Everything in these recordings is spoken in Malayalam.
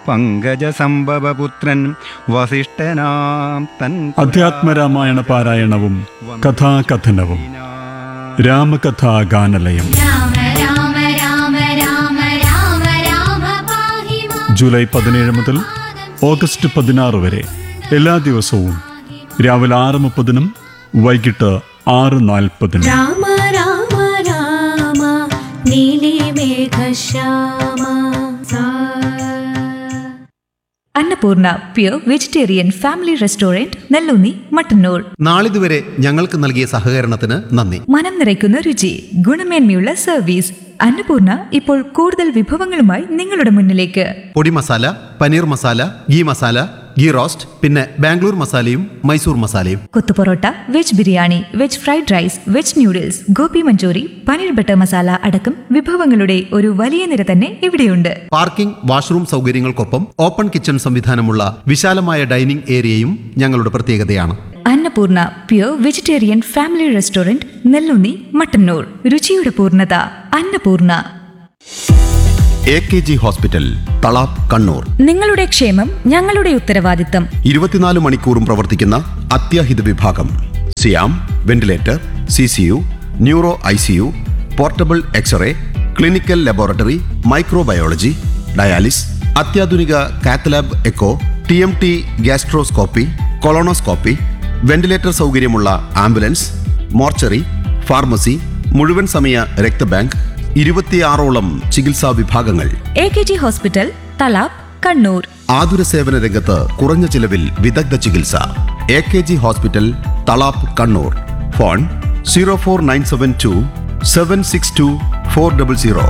പങ്കജ സംഭവപുത്രൻ വസിഷ്ഠനാം തൻ അധ്യാത്മരാമായണ പാരായണവും കഥാകഥനവും രാമകഥാഗാനലയം രാമ രാമ രാമ രാമ രാമ രാമ പാഹി മാം. ജൂലൈ പതിനേഴ് മുതൽ ഓഗസ്റ്റ് പതിനാറ് വരെ എല്ലാ ദിവസവും രാവിലെ ആറ് മുപ്പതിനും വൈകിട്ട് ആറ് നാൽപ്പതിനും രാമ രാമ രാമ നീലി മേഘശ്യാമ സാ Annapoorna pure vegetarian family restaurant Nellunni Mattannur നാളിതുവരെ ഞങ്ങൾക്ക് നൽകിയ സഹകരണത്തിന് നന്ദി മനം നിറയ്ക്കുന്ന രുചി ഗുണമേന്മയുള്ള സർവീസ് അന്നപൂർണ ഇപ്പോൾ കൂടുതൽ വിഭവങ്ങളുമായി നിങ്ങളുടെ മുന്നിലേക്ക് പൊടി masala paneer masala ghee masala ghee roast പിന്നെ ബാംഗ്ലൂർ മസാലയും മൈസൂർ മസാലയും കൊത്തുപൊറോട്ട veg biryani veg fried rice veg noodles gobi Manchurian paneer butter masala അടക്കം വിഭവങ്ങളുടെ ഒരു വലിയ നിര തന്നെ ഇവിടെയുണ്ട് പാർക്കിംഗ് വാഷ്റൂം സൗകര്യങ്ങൾക്കൊപ്പം ഓപ്പൺ കിച്ചൺ സംവിധാനമുള്ള വിശാലമായ ഡൈനിംഗ് ഏരിയയും ഞങ്ങളുടെ പ്രത്യേകതയാണ് Annapoorna pure vegetarian family restaurant Nellunni Mattannur രുചിയുടെ പൂർണ്ണത Annapoorna A K G hospital Thalap Kannur നിങ്ങളുടെ ക്ഷേമം ഞങ്ങളുടെ ഉത്തരവാദിത്തം ഇരുപത്തിനാല് മണിക്കൂറും പ്രവർത്തിക്കുന്ന അത്യാഹിത വിഭാഗം സിയാം ventilator C C U neuro I C U portable x-ray clinical laboratory microbiology dialysis അത്യാധുനിക cath lab echo T M T gastroscopy colonoscopy ventilator സൗകര്യമുള്ള ആംബുലൻസ് മോർച്ചറി ഫാർമസി മുഴുവൻ സമയ രക്തബാങ്ക് ഇരുപത്തിയാറോളം ചികിത്സാ വിഭാഗങ്ങൾ A K G hospital Thalap Kannur ആതുര സേവന രംഗത്ത് കുറഞ്ഞ ചിലവിൽ വിദഗ്ധ ചികിത്സ A K G hospital Thalap Kannur phone zero four nine seven two seven six two four double zero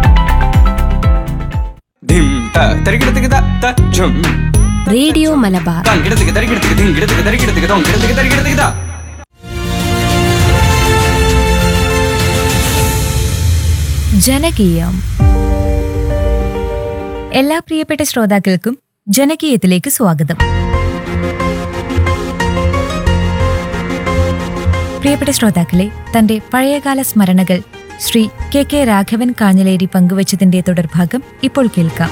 ധിം ത തരികിടത്തിക്ക് ത ത ഝും റേഡിയോ മലബാർ താൻ കിടത്തിക്ക് തരികിടത്തിക്ക് ധിം കിടത്തിക്ക് തരികിടത്തിക്ക് തോം കിടത്തിക്ക് തരികിടത്തിക്ക് ത ജനകീയം എല്ലാ പ്രിയപ്പെട്ട ശ്രോതാക്കൾക്കും ജനകീയത്തിലേക്ക് സ്വാഗതം പ്രിയപ്പെട്ട ശ്രോതാക്കളെ തന്റെ പഴയകാല സ്മരണകൾ ശ്രീ കെ കെ രാഘവൻ കാഞ്ഞലേരി പങ്കുവച്ചതിന്റെ തുടർഭാഗം ഇപ്പോൾ കേൾക്കാം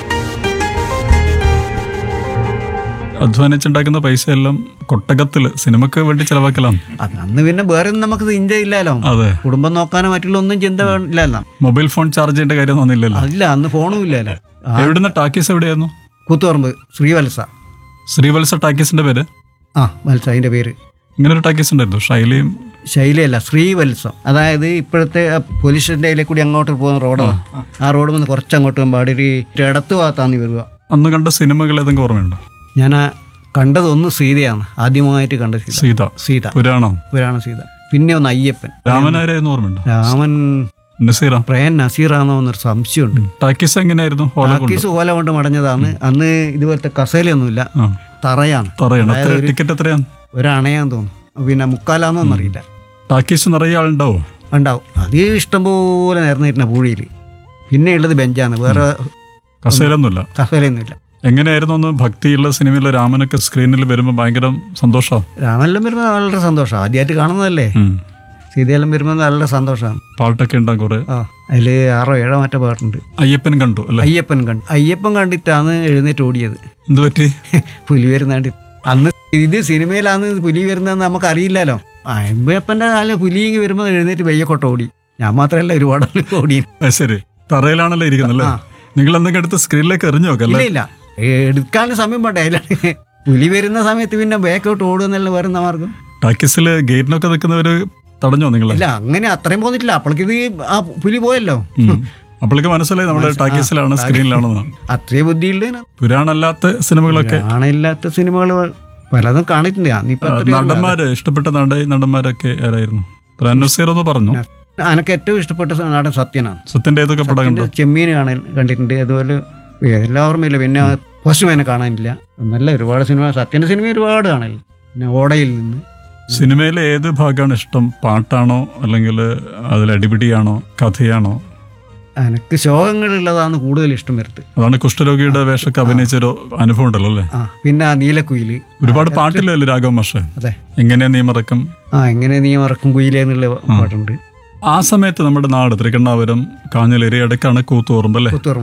അധ്വാനിച്ചുണ്ടാക്കുന്ന പൈസ എല്ലാം കൊട്ടകത്തില് സിനിമക്ക് വേണ്ടി ചെലവാക്കലാണ് അത് അന്ന് പിന്നെ വേറെ ഒന്നും നമുക്ക് ചിന്ത ഇല്ലല്ലോ അതെ കുടുംബം നോക്കാനോ മറ്റുള്ള ഒന്നും ചിന്ത ഇല്ലല്ലോ മൊബൈൽ ഫോൺ ചാർജ് ചെയ്യേണ്ട കാര്യം ഒന്നുമില്ലല്ലോ അതില്ല അന്ന് ഫോണും ഇല്ലല്ലോ ആ, എവിടുന്ന് ടാക്കീസ് എവിടെയായിരുന്നു കൂത്തുപറമ്പ് ശ്രീവത്സ ശ്രീവത്സ ടാക്കീസിന്റെ പേര് ആ വത്സ അതിന്റെ പേര് ഇങ്ങനെ ഒരു ടാക്കീസ് ഉണ്ടായിരുന്നു ഷൈലയും ശൈലിയല്ല ശ്രീവത്സം അതായത് ഇപ്പോഴത്തെ ആ പോലീസ് സ്റ്റേഷൻ്റെ അതിലെ കൂടി അങ്ങോട്ട് പോകുന്ന റോഡാണ് ആ റോഡ് വന്ന് കുറച്ച് അങ്ങോട്ട് പോകുമ്പോൾ അവിടെ ഒരു ഇടത്ത് ഭാഗത്താണ് വരിക അന്ന് കണ്ട സിനിമകൾ ഏതെങ്കിലും ഓർമ്മയുണ്ടോ ഞാൻ ആ കണ്ടതൊന്ന് സീതയാണ് ആദ്യമായിട്ട് കണ്ട സീത സീത സീത പുരാണം പുരാണ സീത പിന്നെ ഒന്ന് അയ്യപ്പൻ രാമനാരായിരുന്നു ഓർമ്മയുണ്ടോ രാമൻ നസീറ പ്രയൻ നസീറാണോ എന്നൊരു സംശയമുണ്ട് ടാക്കീസ് എങ്ങനെയായിരുന്നു ഹോള കൊണ്ട് ടാക്കീസ് ഓല കൊണ്ട് മടഞ്ഞതാണ് അന്ന് ഇതുപോലത്തെ കസേലയൊന്നുമില്ല ആ തറയാണ് പറയണം അതായത് എത്ര ഒരു- ടിക്കറ്റ് എത്രയാണ് ഒരണയാന്ന് തോന്നുന്നു പിന്നെ മുക്കാലാന്നൊന്നും അറിയില്ല ടാക്കീസ് നിറയെ ആളുണ്ടാവോ ഉണ്ടാവും അത് ഇഷ്ടംപോലെ നേർന്നിരുന്ന പൂഴിയിൽ പിന്നെ ഉള്ളത് ബെഞ്ചാണ് വേറെ കസേരൊന്നുമില്ല കസേലയൊന്നുമില്ല എങ്ങനെയായിരുന്നു ഒന്ന് ഭക്തിയുള്ള സിനിമയിലെ രാമനൊക്കെ സ്ക്രീനിൽ വരുമ്പോൾ ഭയങ്കര സന്തോഷമാണ് രാമെല്ലാം വരുമ്പോൾ വളരെ സന്തോഷം ആദ്യമായിട്ട് കാണുന്നതല്ലേ സീതയെല്ലാം വരുമ്പോൾ നല്ല സന്തോഷമാണ് പാട്ടൊക്കെ ഉണ്ടാകും കുറെ ആ അതിൽ ആറോ ഏഴോ മറ്റോ പാട്ടുണ്ട് അയ്യപ്പൻ കണ്ടു അല്ലെ അയ്യപ്പൻ കണ്ടു അയ്യപ്പൻ കണ്ടിട്ടാണ് എഴുന്നേറ്റ് ഓടിയത് എന്ത് പറ്റി പുലി വരുന്നാണ്ട് അന്ന് ഇത് സിനിമയിലാണ് പുലി വരുന്നതെന്ന് നമുക്ക് അറിയില്ലല്ലോ അയ്യപ്പൻ്റെ കാലം പുലി ഇങ്ങ് വരുമ്പോൾ എഴുന്നേറ്റ് വെയ്യക്കൊട്ട ഓടി ഞാൻ മാത്രമല്ല ഒരുപാട് ആള് ഓടി അത് ശരി തറയിലാണല്ലോ ഇരിക്കുന്നത് അല്ലേ നിങ്ങൾ എന്തെങ്കിലും എടുത്ത് സ്ക്രീനിലേക്ക് എറിഞ്ഞു ഇല്ല നോക്കല്ലേ ഇല്ല എടുക്കാൻ സമയം പോട്ടെ അതിലാണ് പുലി വരുന്ന സമയത്ത് പിന്നെ ബാക്കോട്ട് ഓടുന്നല്ല വരുന്ന മാർഗം ടാക്കീസിൽ ഗേറ്റിനൊക്കെ നിൽക്കുന്നവര് തടഞ്ഞോ നിങ്ങളെ ഇല്ല അങ്ങനെ അത്രയും പോന്നിട്ടില്ല അപ്പോഴേക്ക് ഇത് ആ പുലി പോയല്ലോ അപ്പോഴേക്ക് മനസ്സിലായി നമ്മുടെ ടാക്കീസിലാണ് സ്ക്രീനിലാണെന്ന് അത്രേ ബുദ്ധിയുള്ളൂ പുരാണല്ലാത്ത സിനിമകളൊക്കെ ആണില്ലാത്ത സിനിമകൾ പലതും കാണിട്ടുണ്ട് അന്നിപ്പോ ആ, നടന്മാര് ഇഷ്ടപ്പെട്ട നട നടന്മാരൊക്കെ ആരായിരുന്നു പ്രനസീർ എന്ന് പറഞ്ഞു എനിക്ക് ഏറ്റവും ഇഷ്ടപ്പെട്ട നാടൻ സത്യനാണ് സത്യന്റെ ഏതൊക്കെ പടം കണ്ടു ചെമ്മീൻ കാണാൻ കണ്ടിട്ടുണ്ട് അതുപോലെ എല്ലാ ഓർമ്മയില്ല പിന്നെ പശുവിനെ കാണാനില്ല നല്ല ഒരുപാട് സിനിമ സത്യന്റെ സിനിമ ഒരുപാട് കാണൽ പിന്നെ ഓടയിൽ നിന്ന് സിനിമയിലെ ഏത് ഭാഗമാണ് ഇഷ്ടം പാട്ടാണോ അല്ലെങ്കിൽ അതിൽ അടിപിടിയാണോ കഥയാണോ എനിക്ക് ശോകങ്ങളുള്ളതാണ് കൂടുതൽ ഇഷ്ടം വരുന്നത് അതാണ് കുഷ്ഠരോഗിയുടെ വേഷമൊക്കെ അഭിനയിച്ചൊരു അനുഭവം ഉണ്ടല്ലോ അല്ലേ ആ പിന്നെ ആ നീലക്കുയില് ഒരുപാട് പാട്ടില്ലല്ലോ രാഘവ മാഷെ അതെ എങ്ങനെയാ നീ മറക്കും ആ എങ്ങനെ നീ മറക്കും കുയിലേ എന്നുള്ള പാട്ടുണ്ട് ആ സമയത്ത് നമ്മുടെ നാട് തൃക്കണ്ണാപുരം കാഞ്ഞലേരി ഇടയ്ക്കാണ് കൂത്തുപറമ്പ് അല്ലേ പുത്തുറമ്പ്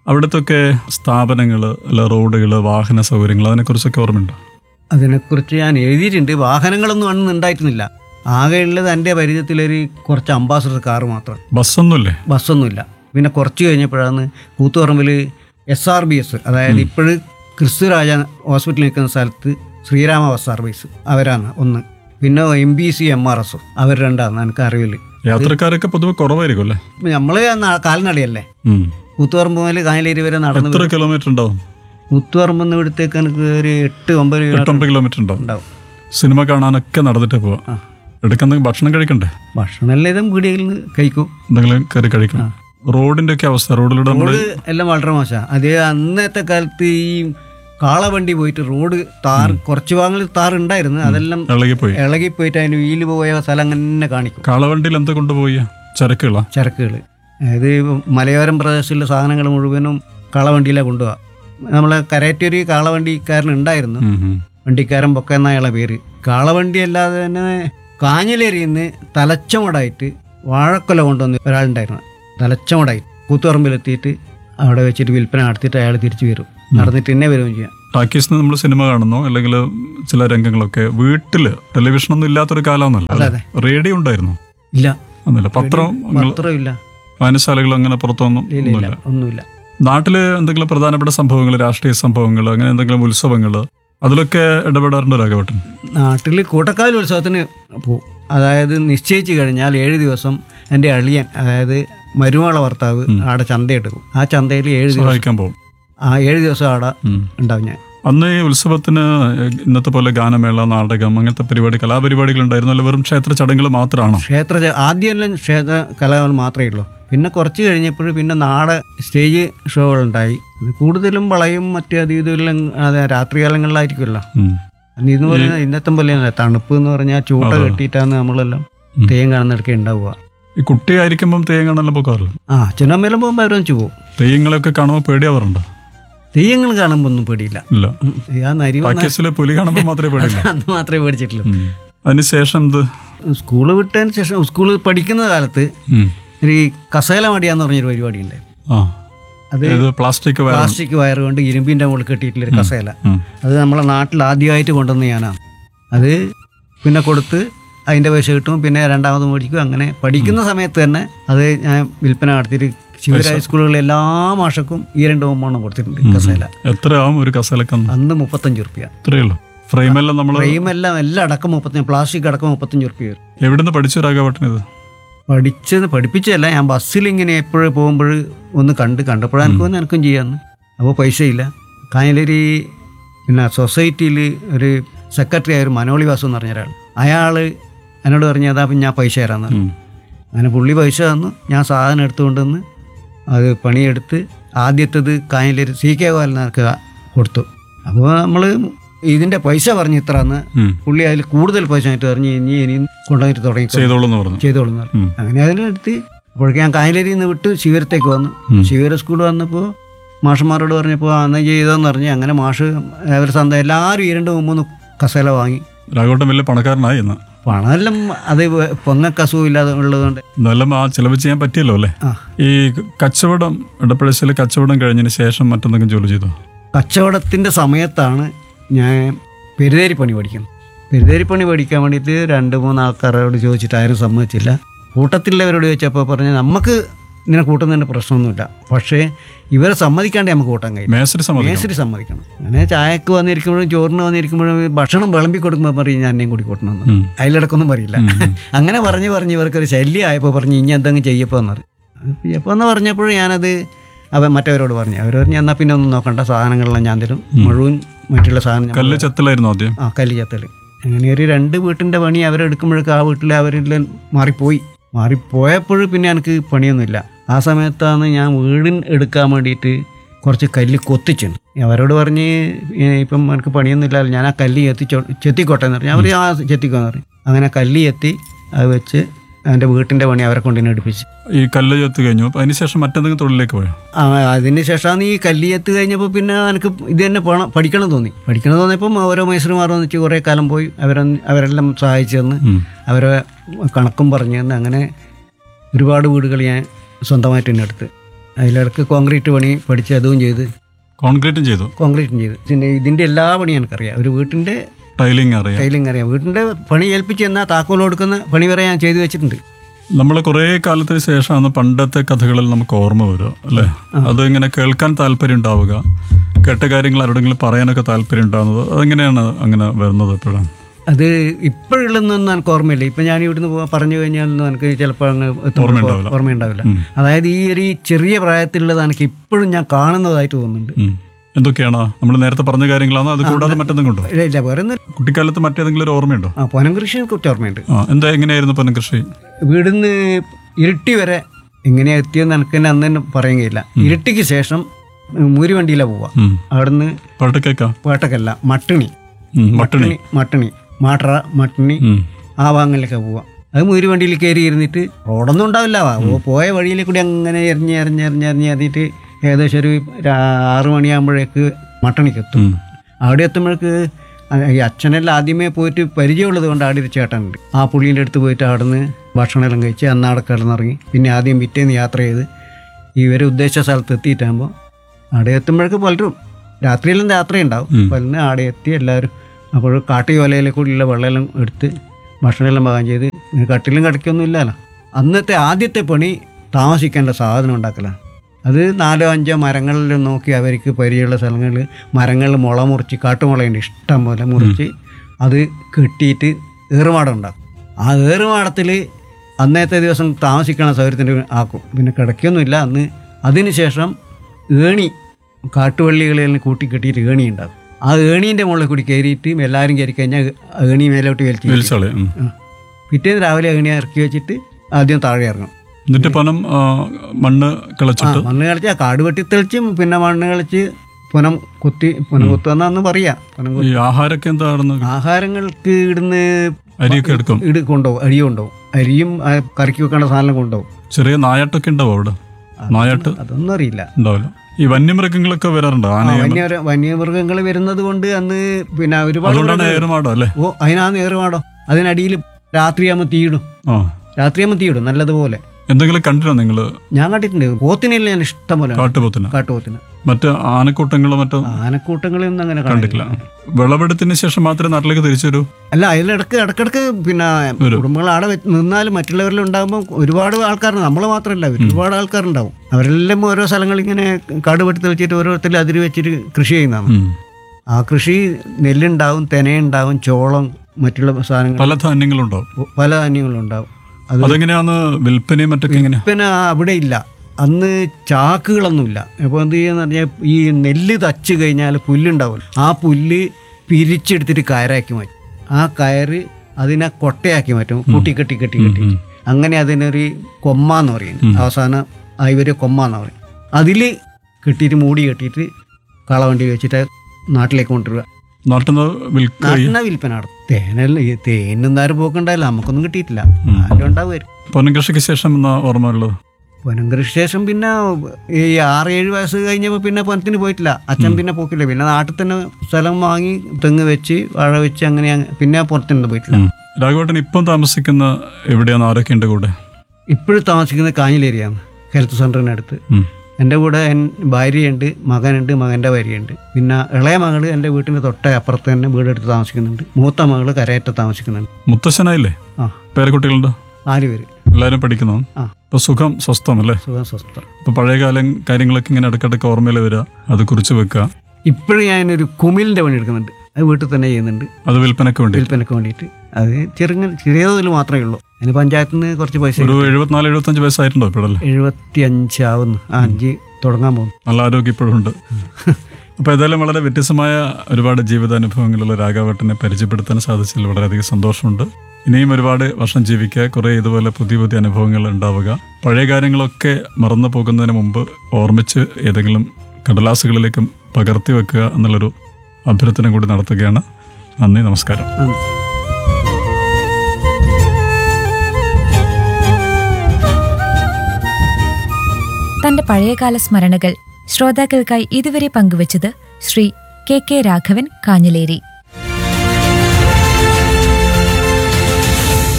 അവിടുത്തെ സ്ഥാപനങ്ങൾ അല്ല റോഡുകൾ വാഹന സൗകര്യങ്ങൾ അതിനെക്കുറിച്ചൊക്കെ ഓർമ്മയുണ്ടോ അതിനെക്കുറിച്ച് ഞാൻ എഴുതിയിട്ടുണ്ട് വാഹനങ്ങളൊന്നും അന്ന് ഉണ്ടായിരുന്നില്ല ആകെ ഉള്ളത് എൻ്റെ പരിചയത്തിലൊരു കുറച്ച് അംബാസഡർ കാറ് മാത്രം ബസ്സൊന്നുമില്ലേ ബസ്സൊന്നുമില്ല പിന്നെ കുറച്ച് കഴിഞ്ഞപ്പോഴാണ് കൂത്തുപറമ്പിൽ എസ് ആർ ബി എസ് അതായത് ഇപ്പോഴ് ക്രിസ്തുരാജ ഹോസ്പിറ്റലിൽ നിൽക്കുന്ന സ്ഥലത്ത് ശ്രീരാമ ബസ് സർവീസ് അവരാണ് ഒന്ന് പിന്നെ M B C M R S അവർ രണ്ടാണ് എനിക്ക് അറിവിൽ യാത്രക്കാരൊക്കെ പൊതുവെ കുറവായിരിക്കും അല്ലേ നമ്മൾ കാൽനടയല്ലേ ഉം. കൂത്തുപറമ്പ് മുതൽ കായലേരി വരെ നടന്ന് എത്ര കിലോമീറ്റർ ഉണ്ടാവും കൂത്തുപറമ്പ് നിന്ന് ഇവിടത്തേക്ക് എനിക്ക് ഒരു എട്ട് ഒമ്പത് കിലോമീറ്റർ എട്ടൊമ്പത് കിലോമീറ്റർ ഉണ്ടാവും ഉണ്ടാവും സിനിമ കാണാനൊക്കെ നടന്നിട്ട് പോവാം ഇടയ്ക്ക് ഭക്ഷണം കഴിക്കണ്ടേ ഭക്ഷണം എല്ലാം പീടികയിൽ നിന്ന് കഴിക്കും എന്തെങ്കിലും കയറി കഴിക്കണം റോഡിന്റെ ഒക്കെ അവസ്ഥ റോഡിലൂടെ നമ്മൾ റോഡ് എല്ലാം വളരെ മോശമാണ് അതേ അന്നത്തെ കാലത്ത് ഈ കാളവണ്ടി പോയിട്ട് റോഡ് താർ കുറച്ച് ഭാഗങ്ങളിൽ താർ ഉണ്ടായിരുന്നു അതെല്ലാം ഇളകിപ്പോയി ഇളകി പോയിട്ട് അതിന് വീല് പോയ സ്ഥലം അങ്ങനെ കാണിക്കും കാളവണ്ടിയിൽ എന്താ കൊണ്ടുപോയി ചരക്കുകളാ ചരക്കുകൾ അതായത് മലയോരം പ്രദേശത്തുള്ള സാധനങ്ങൾ മുഴുവനും കാളവണ്ടിയിലാണ് കൊണ്ടുപോകാം നമ്മളെ കരേറ്റൊരു കാളവണ്ടിക്കാരൻ ഉണ്ടായിരുന്നു ഉം, ഉം. വണ്ടിക്കാരൻ പൊക്ക എന്നയാളെ പേര് കാളവണ്ടി അല്ലാതെ തന്നെ കാഞ്ഞിലേരിയിൽ നിന്ന് തലച്ചമുടായിട്ട് വാഴക്കൊല കൊണ്ടുവന്ന് ഒരാളുണ്ടായിരുന്നു തലച്ചമുടായിട്ട് കൂത്തുപറമ്പിലെത്തിയിട്ട് അവിടെ വെച്ചിട്ട് വിൽപ്പന നടത്തിയിട്ട് അയാൾ തിരിച്ചു വരും നടന്നിട്ട് തന്നെ വരികയും ചെയ്യാം ടാക്കീസിൽ നമ്മൾ സിനിമ കാണുന്നു അല്ലെങ്കിൽ ചില രംഗങ്ങളൊക്കെ വീട്ടില് ടെലിവിഷൻ ഒന്നും ഇല്ലാത്തൊരു കാലമൊന്നുമല്ല അതെ. റേഡിയോ ഉണ്ടായിരുന്നു ഇല്ല ഒന്നുമില്ല പത്രം അങ്ങനെ പത്രമില്ല വായനശാലകൾ അങ്ങനെ പുറത്തൊന്നും ഇല്ല ഇല്ല ഒന്നുമില്ല ഒന്നുമില്ല നാട്ടില് എന്തെങ്കിലും പ്രധാനപ്പെട്ട സംഭവങ്ങൾ രാഷ്ട്രീയ സംഭവങ്ങൾ അങ്ങനെ എന്തെങ്കിലും ഉത്സവങ്ങൾ അതിലൊക്കെ ഇടപെടാറുണ്ട് രാഘവട്ടൻ നാട്ടിൽ കൂട്ടക്കാൽ ഉത്സവത്തിന് പോവും അതായത് നിശ്ചയിച്ചു കഴിഞ്ഞാൽ ഏഴ് ദിവസം എൻ്റെ അളിയൻ അതായത് മരുമകള ഭർത്താവ് ആടെ ചന്തയെടുക്കും ആ ചന്തയിൽ ഏഴ് ദിവസം സഹായിക്കാൻ പോകും ആ ഏഴ് ദിവസം ആടെ ഉം. ഉണ്ടാവും ഞാൻ അന്ന് ഈ ഉത്സവത്തിന് ഇന്നത്തെ പോലെ ഗാനമേള നാടകം അങ്ങനത്തെ പരിപാടി കലാപരിപാടികൾ ഉണ്ടായിരുന്നു അല്ല വെറും ക്ഷേത്ര ചടങ്ങുകൾ മാത്രമാണോ ക്ഷേത്ര ആദ്യമെല്ലാം ക്ഷേത്ര കലകൾ മാത്രമേ ഉള്ളൂ പിന്നെ കുറച്ച് കഴിഞ്ഞപ്പോൾ പിന്നെ നാടൻ സ്റ്റേജ് ഷോകളുണ്ടായി ഇത് കൂടുതലും വളയും മറ്റു അത് ഇതെല്ലാം അതെ രാത്രികാലങ്ങളിലായിരിക്കുമല്ലോ ഉം. അന്ന് ഇന്ന് പറയുന്നത് ഇന്നത്തെ പോലെയല്ല തണുപ്പ് എന്ന് പറഞ്ഞാൽ ചൂട്ട കെട്ടിയിട്ടാണ് നമ്മളെല്ലാം തെയ്യം കാണുന്നിടയ്ക്ക് ഉണ്ടാവുക ഈ കുട്ടിയായിരിക്കുമ്പം തെയ്യം കാണാനെല്ലാം പോകാറില്ല ആ അച്ഛനമ്മയിലും പോകുമ്പോൾ അവരൊന്നിച്ച് പോകും തെയ്യങ്ങളൊക്കെ കാണുമ്പോൾ പേടിയാവാറുണ്ട് തെയ്യങ്ങൾ കാണുമ്പോൾ ഒന്നും പേടിയില്ല ഇല്ല ഉം. ആ നരി വന്ന- പാക്കേസിലെ പുലി കാണുമ്പോൾ മാത്രമേ പേടിയില്ല അന്ന് മാത്രമേ പേടിച്ചിട്ടുള്ളൂ ഉം. അതിനുശേഷം എന്ത് സ്കൂള് വിട്ടതിന് ശേഷം സ്കൂള് പഠിക്കുന്ന കാലത്ത് ഉം. ഒരു കസേല മടിയാന്ന് പറഞ്ഞൊരു പരിപാടി ഉണ്ട് ആ അത് ഇത് പ്ലാസ്റ്റിക് വയർ പ്ലാസ്റ്റിക് വയർ കൊണ്ട് ഇരുമ്പിന്റെ മുകളിൽ കെട്ടിയിട്ടുള്ളൊരു കസേല ഉം. അത് നമ്മളെ നാട്ടിൽ ആദ്യമായിട്ട് കൊണ്ടുവന്ന ഞാനാണ് അത് പിന്നെ കൊടുത്ത് അതിന്റെ പൈസ കിട്ടും പിന്നെ രണ്ടാമത് മേടിക്കും അങ്ങനെ പഠിക്കുന്ന സമയത്ത് തന്നെ അത് ഞാൻ വിൽപ്പന നടത്തിയിട്ട് ശിവരാജ് സ്കൂളുകളിൽ എല്ലാ മാഷക്കും ഈ രണ്ട് ഒമ്പണ്ണം കൊടുത്തിട്ടുണ്ട് കസേല എത്രയാവും ഒരു കസലക്കന്ന് അന്ന് മുപ്പത്തഞ്ച് റുപ്യ ഇത്രയേ ഉള്ളൂ ഫ്രെയിമെല്ലാം നമ്മൾ ഫ്രെയിം എല്ലാം എല്ലാം അടക്കം മുപ്പത്തഞ്ച് പ്ലാസ്റ്റിക് അടക്കം മുപ്പത്തഞ്ച് റുപ്യ വരും എവിടുന്ന് പഠിച്ചു രാഘവട്ടൻ ഇത് പഠിച്ചത് പഠിപ്പിച്ചതല്ല ഞാൻ ബസ്സിൽ ഇങ്ങനെ എപ്പോഴും പോകുമ്പോൾ ഒന്ന് കണ്ട് കണ്ടപ്പോഴാണ് എനിക്ക് തോന്നി എനിക്കും ചെയ്യാമെന്ന് അപ്പോൾ പൈസയില്ല കായലൊരു പിന്നെ സൊസൈറ്റിയിൽ ഒരു സെക്രട്ടറി ആയ ഒരു മനോളി വാസു എന്ന് പറഞ്ഞ ഒരാൾ അയാൾ എന്നോട് പറഞ്ഞു അതാ പിന്നെ ഞാൻ പൈസ തരാമെന്ന് പറഞ്ഞു. ഉം. അങ്ങനെ പുള്ളി പൈസ തന്നു ഞാൻ സാധനം എടുത്തുകൊണ്ട് വന്ന് അത് പണിയെടുത്ത് ആദ്യത്തേത് കായലൊരു സി കെ കോലിനൊക്കെ കൊടുത്തു അപ്പോൾ നമ്മൾ ഇതിൻ്റെ പൈസ പറഞ്ഞു ഇത്ര എന്ന് ഉം. പുള്ളി അതിൽ കൂടുതൽ പൈസ ആയിട്ട് പറഞ്ഞു ഇനി ഇനി കൊണ്ടുപോയിട്ട് തുടങ്ങി ചെയ്തോളൂ എന്ന് പറഞ്ഞു ചെയ്തോളും എന്ന് പറഞ്ഞു. ഉം. അങ്ങനെ അതിനെടുത്ത് അപ്പോഴേക്ക് ഞാൻ കായലരിയിൽ നിന്ന് വിട്ട് ശിവരത്തേക്ക് വന്നു ശിവര സ്കൂൾ വന്നപ്പോൾ മാഷന്മാരോട് പറഞ്ഞപ്പോൾ അന്ന് ചെയ്തോന്ന് പറഞ്ഞ് അങ്ങനെ മാഷ് അവർ സ്വന്തം എല്ലാവരും ഈ രണ്ട് മൂന്ന് കസേല വാങ്ങി രാഘവട്ടൻ വലിയ പണക്കാരനായി എന്ന് പണമെല്ലാം അത് പൊങ്ങക്കസുഖം ഇല്ലാതെ ഉള്ളതുകൊണ്ട് എന്നാലും ആ ചിലവ് ചെയ്യാൻ പറ്റിയല്ലോ അല്ലേ ആ. ഈ കച്ചവടം ഇടപ്പഴശ്ശിയിൽ കച്ചവടം കഴിഞ്ഞതിന് ശേഷം മറ്റെന്തെങ്കിലും ജോലി ചെയ്തോ കച്ചവടത്തിൻ്റെ സമയത്താണ് ഞാൻ പെരുതേരി പണി പഠിക്കുന്നത് പെരുതേരി പണി പഠിക്കാൻ വേണ്ടിയിട്ട് രണ്ട് മൂന്ന് ആൾക്കാരോട് ചോദിച്ചിട്ട് ആരും സമ്മതിച്ചില്ല കൂട്ടത്തിലുള്ളവരോട് ചോദിച്ചപ്പോൾ പറഞ്ഞ് നമുക്ക് ഇതിനെ കൂട്ടുന്നതിന് പ്രശ്നമൊന്നുമില്ല പക്ഷേ ഇവരെ സമ്മതിക്കാണ്ടേ നമുക്ക് കൂട്ടാൻ കഴിയും മേസരി സമ്മതിക്കണം മേശരി സമ്മതിക്കണം അങ്ങനെ ചായക്ക് വന്നിരിക്കുമ്പോഴും ചോറിന് വന്നിരിക്കുമ്പോഴും ഭക്ഷണം വിളമ്പി കൊടുക്കുമ്പോൾ പറയും ഞാൻ എന്നെയും കൂടി കൂട്ടണമെന്ന് ഉം. അതിലിടക്കൊന്നും പറയില്ല അങ്ങനെ പറഞ്ഞ് പറഞ്ഞ് ഇവർക്കൊരു ശല്യമായപ്പോൾ പറഞ്ഞ് ഇനി എന്തെങ്കിലും ചെയ്യപ്പോൾ എന്ന് പറയും ചെയ്യപ്പോൾ എന്ന് പറഞ്ഞപ്പോൾ ഞാനത് അവൻ മറ്റവരോട് പറഞ്ഞു അവർ പറഞ്ഞു എന്നാൽ പിന്നെ ഒന്നും നോക്കണ്ട സാധനങ്ങളെല്ലാം ഞാൻ തരും മുഴുവൻ മറ്റുള്ള സാധനം ഞാൻ കല്ല് ചെത്തലായിരുന്നു ആദ്യം ആ കല്ല് ചത്തല് അങ്ങനെ ഒരു രണ്ട് വീട്ടിൻ്റെ പണി അവരെടുക്കുമ്പോഴേക്ക് ആ വീട്ടിൽ അവരെല്ലാം മാറിപ്പോയി മാറിപ്പോയപ്പോൾ പിന്നെ എനിക്ക് പണിയൊന്നുമില്ല ആ സമയത്താണ് ഞാൻ വീടിന് എടുക്കാൻ വേണ്ടിയിട്ട് കുറച്ച് കല്ല് കൊത്തിച്ചു അവരോട് പറഞ്ഞ് "ഏ, ഇപ്പം എനിക്ക് പണിയൊന്നുമില്ല ഞാൻ ആ കല്ല് ചെത്തിച്ചോ ചെത്തിക്കോട്ടെ എന്ന് പറഞ്ഞു അവർ ആ ചെത്തിക്കോന്ന് പറഞ്ഞു അങ്ങനെ കല്ല് ചെത്തി അത് വെച്ച് എൻ്റെ വീട്ടിൻ്റെ പണി അവരെ കൊണ്ടിനെ എടുപ്പിച്ച് ഈ കല്ല് ചെത്ത് കഴിഞ്ഞു അപ്പൊ അതിനുശേഷം മറ്റെന്തെങ്കിലും തൊഴിലേക്ക് പോയോ ആ, അതിന് ശേഷമാണ് ഈ കല്ലിയത്ത് കഴിഞ്ഞപ്പോൾ പിന്നെ എനിക്ക് ഇത് തന്നെ പോകണം പഠിക്കണം തോന്നി പഠിക്കണം തോന്നിയപ്പം ഓരോ മൈസൂർമാർ വന്നിട്ട് കുറേ കാലം പോയി അവരെ അവരെല്ലാം സഹായിച്ചു തന്ന് ഉം. അവരെ കണക്കും പറഞ്ഞു തന്ന് അങ്ങനെ ഒരുപാട് വീടുകൾ ഞാൻ സ്വന്തമായിട്ട് തന്നെ എടുത്ത് അതിലിടക്ക് കോൺക്രീറ്റ് പണി പഠിച്ച് അതും ചെയ്ത് കോൺക്രീറ്റും ചെയ്തു കോൺക്രീറ്റും ചെയ്ത് പിന്നെ ഇതിൻ്റെ എല്ലാ പണിയും എനിക്കറിയാം ഒരു വീട്ടിൻ്റെ ടൈലിംഗ് അറിയാം ടൈലിംഗ് അറിയാം വീട്ടിൻ്റെ പണി ഏൽപ്പിച്ച് എന്നാൽ താക്കോൽ കൊടുക്കുന്ന പണി വരെ ഞാൻ ചെയ്തു വെച്ചിട്ടുണ്ട് നമ്മൾ കുറേ കാലത്തിന് ശേഷമാണ് പണ്ടത്തെ കഥകളിൽ നമുക്ക് ഓർമ്മ വരിക അല്ലേ അത് ഇങ്ങനെ കേൾക്കാൻ താല്പര്യം ഉണ്ടാവുക കേട്ട കാര്യങ്ങൾ ആരോടെങ്കിലും പറയാനൊക്കെ താല്പര്യം ഉണ്ടാകുന്നത് അതെങ്ങനെയാണ് അങ്ങനെ വരുന്നത് എപ്പോഴാണ് അത് ഇപ്പോഴുള്ളതൊന്നും എനിക്ക് ഓർമ്മയില്ല ഇപ്പം ഞാൻ ഇവിടുന്ന് പോകാൻ പറഞ്ഞു കഴിഞ്ഞാൽ എനിക്ക് ചിലപ്പോൾ അങ്ങ് എത്തുമ്പോൾ ഓർമ്മയുണ്ടാവില്ല. ഓർമ്മയുണ്ടാവില്ല അതായത് ഈ ഒരു ചെറിയ പ്രായത്തിലുള്ളത് എനിക്ക് ഇപ്പോഴും ഞാൻ കാണുന്നതായിട്ട് തോന്നുന്നുണ്ട് ഉം. എന്തൊക്കെയാണ് നമ്മൾ നേരത്തെ പറഞ്ഞ കാര്യങ്ങളാണോ അത് കൂടാതെ മറ്റെന്തെങ്കിലും ഉണ്ടോ ഇല്ല ഇല്ല വേറെ ഒന്നും കുട്ടിക്കാലത്ത് മറ്റേതെങ്കിലും ഒരു ഓർമ്മയുണ്ടോ ആ പൊനം കൃഷി കുറ്റം ഓർമ്മയുണ്ട് ആ എന്താ എങ്ങനെയായിരുന്നു പൊനം കൃഷി വീടിന്ന് ഇരുട്ടി വരെ എങ്ങനെയാ എത്തിയെന്ന് എനിക്ക് തന്നെ അന്ന് തന്നെ പറയാൻ കഴിയില്ല ഇരുട്ടിക്ക് ശേഷം മൂരി വണ്ടിയിലാണ് പോവാ ഉം. അവിടുന്ന് പാട്ടക്കേക്കാ പേട്ടക്കല്ല മട്ടണി ഉം, മട്ടണി മട്ടണി മാട്ര മട്ടണി ഉം. ആ ഭാഗങ്ങളിലൊക്കെ പോവാ അത് മൂരി വണ്ടിയിൽ കയറി ഇരുന്നിട്ട് റോഡൊന്നും ഉണ്ടാവില്ല വാ. ഓ പോയ വഴിയിൽ കൂടി അങ്ങനെ എറിഞ്ഞ് എറിഞ്ഞ് എറിഞ്ഞ് എറിഞ്ഞ് എറിഞ്ഞിട്ട് ഏകദേശം ഒരു രാ- ആറ് മണിയാകുമ്പോഴേക്ക് മട്ടണിക്ക് എത്തും ഉം. അവിടെ എത്തുമ്പോഴേക്ക് ഈ അച്ഛനെല്ലാം ആദ്യമേ പോയിട്ട് പരിചയമുള്ളത് കൊണ്ട് അവിടെ ഒരു ചേട്ടനുണ്ട് ആ പുള്ളീൻ്റെ അടുത്ത് പോയിട്ട് അവിടുന്ന് ഭക്ഷണമെല്ലാം കഴിച്ച് അന്ന് അവിടെ കിടന്നിറങ്ങി പിന്നെ ആദ്യം പിറ്റേന്ന് യാത്ര ചെയ്ത് ഇവർ ഉദ്ദേശിച്ച സ്ഥലത്ത് എത്തിയിട്ടാകുമ്പോൾ അവിടെ എത്തുമ്പോഴേക്ക് പലരും രാത്രിയെല്ലാം യാത്രയുണ്ടാവും പലരും അവിടെ എത്തി എല്ലാവരും അപ്പോൾ കാട്ടി വലയിലെ കൂടിയുള്ള വെള്ളമെല്ലാം എടുത്ത് ഭക്ഷണമെല്ലാം പാകം ചെയ്ത് പിന്നെ കട്ടിലും കിടക്കൊന്നും ഇല്ലല്ലോ അന്നത്തെ ആദ്യത്തെ പണി താമസിക്കേണ്ട സാധനം ഉണ്ടാക്കലാണ് അത് നാലോ അഞ്ചോ മരങ്ങളിൽ നോക്കി അവർക്ക് പരിചയമുള്ള സ്ഥലങ്ങളിൽ മരങ്ങളിൽ മുള മുറിച്ച് കാട്ടുമുളയുണ്ട് ഇഷ്ടം പോലെ മുറിച്ച് അത് കെട്ടിയിട്ട് ഏറുമാടം ഉണ്ടാക്കും ആ ഏറുമാടത്തിൽ അന്നത്തെ ദിവസം താമസിക്കണ സൗകര്യത്തിന് ആക്കും പിന്നെ കിടക്കൊന്നുമില്ല അന്ന് അതിന് ശേഷം ഏണി കാട്ടുവള്ളികളെല്ലാം കൂട്ടി കെട്ടിയിട്ട് ഏണി ഉണ്ടാക്കും ആ ഏണീൻ്റെ മുകളിൽ കൂടി കയറിയിട്ട് എല്ലാവരും കയറി കഴിഞ്ഞാൽ ഏണി മേലോട്ട് വലിച്ച് കയറ്റും. വലിച്ചാളെ ഉം. ആ. പിറ്റേന്ന് രാവിലെ ഏണി ഇറക്കി വെച്ചിട്ട് ആദ്യം താഴെ ഇറങ്ങും എന്നിട്ട് പനം ആ, മണ്ണ് ആ കിളച്ചിട്ട് മണ്ണ് കളിച്ച് കാട് വെട്ടി തെളിച്ചും പിന്നെ മണ്ണ് കളിച്ച് പുനം കുത്തി പുനം കുത്തുവെന്നാന്ന് പറയാം പുനം കുത്തി ഈ ആഹാരമൊക്കെ എന്തായിരുന്നു ആഹാരങ്ങൾക്ക് ഇടുന്ന് അരിയൊക്കെ എടുക്കും ഇട് കൊണ്ടുപോകും അരി കൊണ്ടുപോകും അരിയും ആ, കറിക്ക് വെക്കേണ്ട സാധനം കൊണ്ടുപോകും ചെറിയ നായാട്ടൊക്കെ ഉണ്ടാവും അവിടെ നായാട്ട് അതൊന്നും അറിയില്ല ഉണ്ടാവില്ല ഈ വന്യമൃഗങ്ങളൊക്കെ വരാറുണ്ടോ ആ, ആനയും വന്യ വന്യമൃഗങ്ങൾ വരുന്നത് കൊണ്ട് അന്ന് പിന്നെ ഒരുപാട് അതുകൊണ്ടാണ് മൃഗങ്ങൾ- ഏറുമാടം അല്ലേ ഓ അതിനാന്ന് ഏറുമാടോ അതിനടിയിൽ രാത്രിയാകുമ്പോൾ തീയിടും ആ രാത്രിയാകുമ്പോൾ തീയിടും നല്ലതുപോലെ എന്തെങ്കിലും കണ്ടിട്ടോ നിങ്ങൾ ഞാൻ കണ്ടിട്ടുണ്ട് പോത്തിനെല്ലാം ഞാൻ ഇഷ്ടം പോലെ കാട്ടുപോത്തിന് കാട്ടുപോത്തിന് മറ്റ് ആനക്കൂട്ടങ്ങളോ മറ്റോ ആനക്കൂട്ടങ്ങളൊന്നും അങ്ങനെ കണ്ടിട്ടില്ല കണ്ടിട്ടില്ല വിളവെടുത്തിന് ശേഷം മാത്രമേ നാട്ടിലേക്ക് തിരിച്ചു വരൂ അല്ല അതിലിടക്ക് ഇടക്കിടക്ക് പിന്നെ വരും. കുടുംബങ്ങൾ അവിടെ വെച്ച് നിന്നാലും മറ്റുള്ളവരിൽ ഉണ്ടാകുമ്പോൾ ഒരുപാട് ആൾക്കാർ നമ്മൾ മാത്രമല്ല ഒരുപാട് ആൾക്കാരുണ്ടാവും അവരെല്ലാം ഓരോ സ്ഥലങ്ങൾ ഇങ്ങനെ കാട് വെട്ടി തെളിച്ചിട്ട് ഓരോരുത്തരും അതിര് വെച്ചിട്ട് കൃഷി ചെയ്യുന്നതാണ് ഉം. ആ കൃഷി നെല്ലുണ്ടാവും തെനയുണ്ടാവും ചോളം മറ്റുള്ള സാധനങ്ങൾ പല ധാന്യങ്ങളുണ്ടാവും പല ധാന്യങ്ങളും ഉണ്ടാവും അത് അതെങ്ങനെയാന്ന് വിൽപ്പനയും മറ്റൊക്കെ എങ്ങനെയാ പിന്നെ അവിടെ ഇല്ല അന്ന് ചാക്കുകളൊന്നുമില്ല അപ്പോൾ എന്ത് ചെയ്യുന്ന പറഞ്ഞാൽ ഈ നെല്ല് തച്ച് കഴിഞ്ഞാൽ പുല്ലുണ്ടാവും ആ പുല്ല് പിരിച്ചെടുത്തിട്ട് കയറാക്കി മാറ്റും ആ കയറ് അതിനെ കൊട്ടയാക്കി മാറ്റും കൂട്ടി കെട്ടി കെട്ടി കെട്ടി അങ്ങനെ അതിനൊരു കൊമ്മാന്ന് പറയും അവസാനം ഇവര് കൊമ്മാന്ന് പറയും അതിൽ കെട്ടിയിട്ട് മൂടി കെട്ടിയിട്ട് കളവണ്ടി വെച്ചിട്ട് നാട്ടിലേക്ക് കൊണ്ടുവരിക നാട്ടിൽ നിന്ന് വിൽക്കുക നാട്ടിൽ വിൽപ്പന നടത്തും തേനല്ല ഈ തേനും നേരം പോക്കുണ്ടായില്ല നമുക്കൊന്നും കിട്ടിയിട്ടില്ല ആരും ഉണ്ടാവുമായിരുന്നു പൊനം കൃഷിക്ക് ശേഷം എന്നാ ഓർമ്മ ഉള്ളത് പൊനങ്കൃഷി ശേഷം പിന്നെ ഈ ആറ് ഏഴ് വയസ്സ് കഴിഞ്ഞപ്പോൾ പിന്നെ പൊനത്തിന് പോയിട്ടില്ല അച്ഛൻ പിന്നെ പോക്കില്ല പിന്നെ നാട്ടിൽ തന്നെ സ്ഥലം വാങ്ങി തെങ്ങ് വെച്ച് വാഴ വെച്ച് അങ്ങനെ അങ്ങ് പിന്നെ പുറത്തൊന്നും പോയിട്ടില്ല ഉം. രാഘവേട്ടൻ ഇപ്പം താമസിക്കുന്ന എവിടെയാണ് ആരൊക്കെ ഉണ്ട് കൂടെ ഇപ്പോഴും താമസിക്കുന്നത് കാഞ്ഞിലേരിയാണ് ഹെൽത്ത് സെൻ്ററിനടുത്ത് ഉം. എൻ്റെ കൂടെ എൻ ഭാര്യയുണ്ട് മകനുണ്ട് മകൻ്റെ ഭാര്യയുണ്ട് പിന്നെ ഇളയ മകള് എൻ്റെ വീട്ടിൻ്റെ തൊട്ടേ അപ്പുറത്ത് തന്നെ വീടെടുത്ത് താമസിക്കുന്നുണ്ട് മൂത്ത മകള് കരയറ്റ താമസിക്കുന്നുണ്ട് മുത്തശ്ശനായില്ലേ ആ പേരക്കുട്ടികളുണ്ടോ നാല് പേര് എല്ലാവരും പഠിക്കുന്നു ആ. ഇപ്പൊ സുഖം സ്വസ്ഥമല്ലേ സുഖം സ്വസ്ഥം ഇപ്പൊ പഴയകാല കാര്യങ്ങളൊക്കെ ഇങ്ങനെ ഇടയ്ക്കിടയ്ക്ക് ഓർമ്മയിൽ വരിക അത് കുറിച്ച് വെക്കുക ഇപ്പോഴും ഞാനൊരു കുമിലിൻ്റെ പണി എടുക്കുന്നുണ്ട് അത് വീട്ടിൽ തന്നെ ചെയ്യുന്നുണ്ട് അത് വിൽപ്പനയ്ക്ക് വേണ്ടി വിൽപ്പനക്ക് വേണ്ടിയിട്ട് അത് ചെറുങ്ങനെ ചെറിയ തോതിൽ മാത്രമേ ഉള്ളൂ അതിന് പഞ്ചായത്തിൽ നിന്ന് കുറച്ച് പൈസ ഒരു എഴുപത്തിനാല് എഴുപത്തഞ്ച് വയസ്സായിട്ടുണ്ടോ ഇപ്പോഴല്ലേ എഴുപത്തി അഞ്ചാവുന്നു ആ അഞ്ച് തുടങ്ങാൻ പോകുന്നു നല്ല ആരോഗ്യം ഇപ്പോഴും ഉണ്ട് അപ്പോൾ ഏതായാലും വളരെ വ്യത്യസ്തമായ ഒരുപാട് ജീവിതാനുഭവങ്ങളുള്ള രാഘവേട്ടനെ പരിചയപ്പെടുത്താൻ സാധിച്ചതിൽ വളരെയധികം സന്തോഷമുണ്ട് ഇനിയും ഒരുപാട് വർഷം ജീവിക്കുക കുറേ ഇതുപോലെ പുതിയ പുതിയ അനുഭവങ്ങൾ ഉണ്ടാവുക പഴയ കാര്യങ്ങളൊക്കെ മറന്നു പോകുന്നതിന് മുമ്പ് ഓർമ്മിച്ച് ഏതെങ്കിലും കടലാസുകളിലേക്കും പകർത്തി വെക്കുക എന്നുള്ളൊരു അഭ്യർത്ഥന കൂടി നടത്തുകയാണ് നന്ദി നമസ്കാരം ആ. തന്റെ പഴയകാല സ്മരണകൾ ശ്രോതാക്കൾക്കായി ഇതുവരെ പങ്കുവച്ചത് ശ്രീ കെ കെ രാഘവൻ കാഞ്ഞിലേരി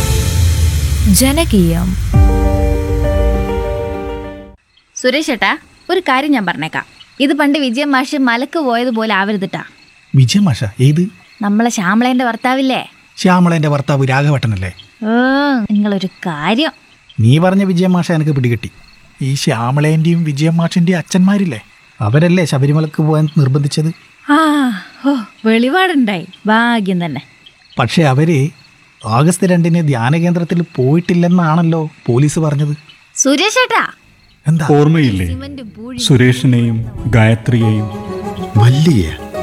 ജനകീയം സുരേഷ് ഏട്ടാ ഒരു കാര്യം ഞാൻ പറഞ്ഞേക്കാം ഇത് പണ്ട് വിജയൻ മാഷ് മലക്ക് പോയതുപോലെ ആവരുതിട്ടാ വിജയ മാഷ ഏത് നമ്മളെ ശ്യാമളേന്റെ ഭർത്താവില്ലേ ശ്യാമളന്റെ ഭർത്താവ് രാഘവട്ടനല്ലേ ഓ നിങ്ങളൊരു കാര്യം നീ പറഞ്ഞ വിജയ മാഷ എനിക്ക് പിടികിട്ടി ഈ ശ്യാമളേന്റെയും വിജയ മാഷിന്റെയും അച്ഛന്മാരില്ലേ അവരല്ലേ ശബരിമലക്ക് പോകാൻ നിർബന്ധിച്ചത് ആ ഓ വെളിപാടുണ്ടായി ഭാഗ്യം തന്നെ പക്ഷെ അവര് ആഗസ്റ്റ് രണ്ടിന് ധ്യാന കേന്ദ്രത്തിൽ പോയിട്ടില്ലെന്നാണല്ലോ പോലീസ് പറഞ്ഞത് സുരേഷ് ഏട്ടാ എന്താ ഓർമ്മയില്ലേ സുരേഷിനെയും ഗായത്രിയെയും മല്ലിക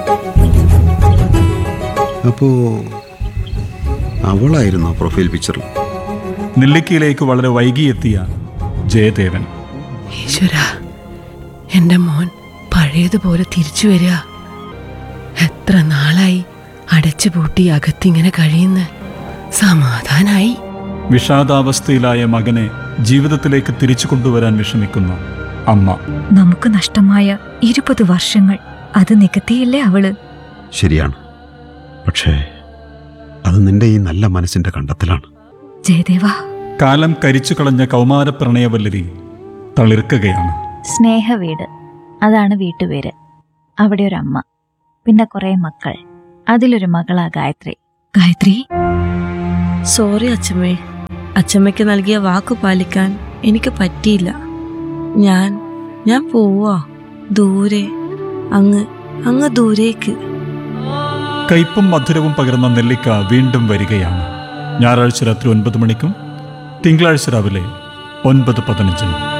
അപ്പോ അവളായിരുന്നു പ്രൊഫൈൽ പിക്ചറിൽ നെല്ലിക്കയിലേക്ക് വളരെ വൈകിയെത്തിയ ജയദേവൻ ഈശ്വര എൻ്റെ മോൻ പഴയതുപോലെ തിരിച്ചു വരിക എത്ര നാളായി അടച്ചു പൂട്ടി അകത്തിങ്ങനെ കഴിയുന്ന സമാധാനായി വിഷാദാവസ്ഥയിലായ മകനെ ജീവിതത്തിലേക്ക് തിരിച്ചു കൊണ്ടുവരാൻ വിഷമിക്കുന്ന അമ്മ നമുക്ക് നഷ്ടമായ ഇരുപത് വർഷങ്ങൾ അത് നികത്തിയില്ലേ അവള് ശരിയാണ് പക്ഷേ അത് നിന്റെ ഈ നല്ല മനസ്സിന്റെ കണ്ടെത്തലാണ് ജയദേവ കാലം കരിച്ചു കളഞ്ഞ കൗമാര പ്രണയവല്ലരി തളിർക്കുകയാണ് സ്നേഹവീട് അതാണ് വീട്ടുപേര് അവിടെ ഒരു അമ്മ പിന്നെ കുറെ മക്കൾ അതിലൊരു മകളാ ഗായത്രി ഗായത്രി സോറി അച്ഛമ്മേ അച്ഛമ്മയ്ക്ക് നൽകിയ വാക്ക് പാലിക്കാൻ എനിക്ക് പറ്റിയില്ല ഞാൻ ഞാൻ പോവാ ദൂരെ അങ്ങ് അങ്ങ് ദൂരേക്ക് കയ്പും മധുരവും പകർന്ന നെല്ലിക്ക വീണ്ടും വരികയാണ് ഞായറാഴ്ച രാത്രി ഒൻപത് മണിക്കും തിങ്കളാഴ്ച രാവിലെ ഒൻപത് പതിനഞ്ചിനും